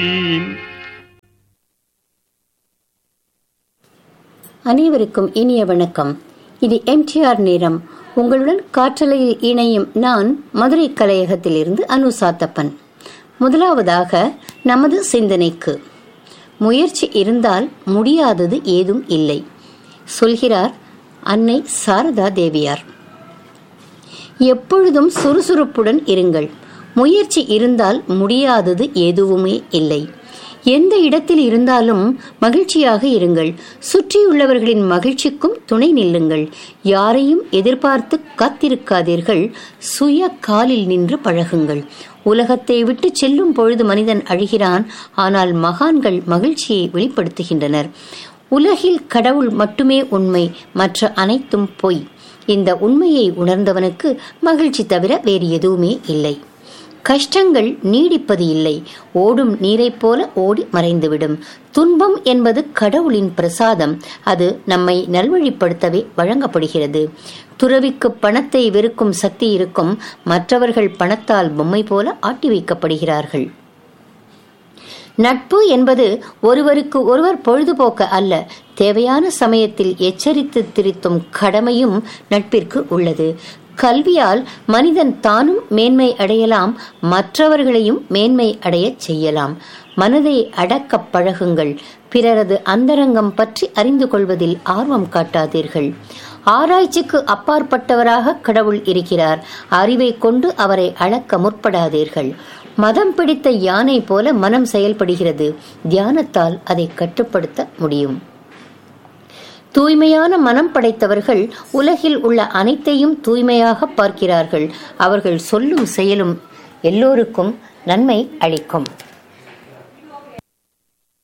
அனைவருக்கும் இனிய வணக்கம் இது எம்டிஆர் நேரம் உங்களுடன் காற்றலையில் இணையும் நான் மதுரை கலையகத்திலிருந்து அனு சாத்தப்பன் முதலாவதாக நமது சிந்தனைக்கு முயற்சி இருந்தால் முடியாதது ஏதும் இல்லை சொல்கிறார் அன்னை சாரதா தேவியார் எப்பொழுதும் சுறுசுறுப்புடன் இருங்கள் முயற்சி இருந்தால் முடியாதது எதுவுமே இல்லை எந்த இடத்தில் இருந்தாலும் மகிழ்ச்சியாக இருங்கள் சுற்றியுள்ளவர்களின் மகிழ்ச்சிக்கும் துணை நில்லுங்கள் யாரையும் எதிர்பார்த்து காத்திருக்காதீர்கள் சுய காலில் நின்று பழகுங்கள் உலகத்தை விட்டு செல்லும் பொழுது மனிதன் அழுகிறான் ஆனால் மகான்கள் மகிழ்ச்சியை வெளிப்படுத்துகின்றனர் உலகில் கடவுள் மட்டுமே உண்மை மற்ற அனைத்தும் பொய் இந்த உண்மையை உணர்ந்தவனுக்கு மகிழ்ச்சி தவிர வேறு எதுவுமே இல்லை கஷ்டங்கள் நீடிப்பது இல்லை ஓடும் நீரைப் போல ஓடி மறைந்துவிடும் துன்பம் என்பது கடவுளின் பிரசாதம் அது நம்மை நல்வழிப்படுத்தவே வழங்கப்படுகிறது துறவிக்கு பணத்தை வெறுக்கும் சக்தி இருக்கும் மற்றவர்கள் பணத்தால் பொம்மை போல ஆட்டி வைக்கப்படுகிறார்கள் நட்பு என்பது ஒருவருக்கு ஒருவர் பொழுதுபோக்க அல்ல தேவையான சமயத்தில் எச்சரித்து திருத்தும் கடமையும் நட்பிற்கு உள்ளது கல்வியால் மனிதன் தானும் மேன்மை அடையலாம் மற்றவர்களையும் மேன்மை அடையச் செய்யலாம் மனதை அடக்கப் பழகுங்கள் பிறரது அந்தரங்கம் பற்றி அறிந்து கொள்வதில் ஆர்வம் காட்டாதீர்கள் ஆராய்ச்சிக்கு அப்பாற்பட்டவராக கடவுள் இருக்கிறார் அறிவை கொண்டு அவரை அளக்க முற்படாதீர்கள் மதம் பிடித்த யானை போல மனம் செயல்படுகிறது தியானத்தால் அதை கட்டுப்படுத்த முடியும் தூய்மையான மனம் படைத்தவர்கள் உலகில் உள்ள அனைத்தையும் தூய்மையாக பார்க்கிறார்கள் அவர்கள் சொல்லும் செயலும் எல்லோருக்கும் நன்மை அளிக்கும்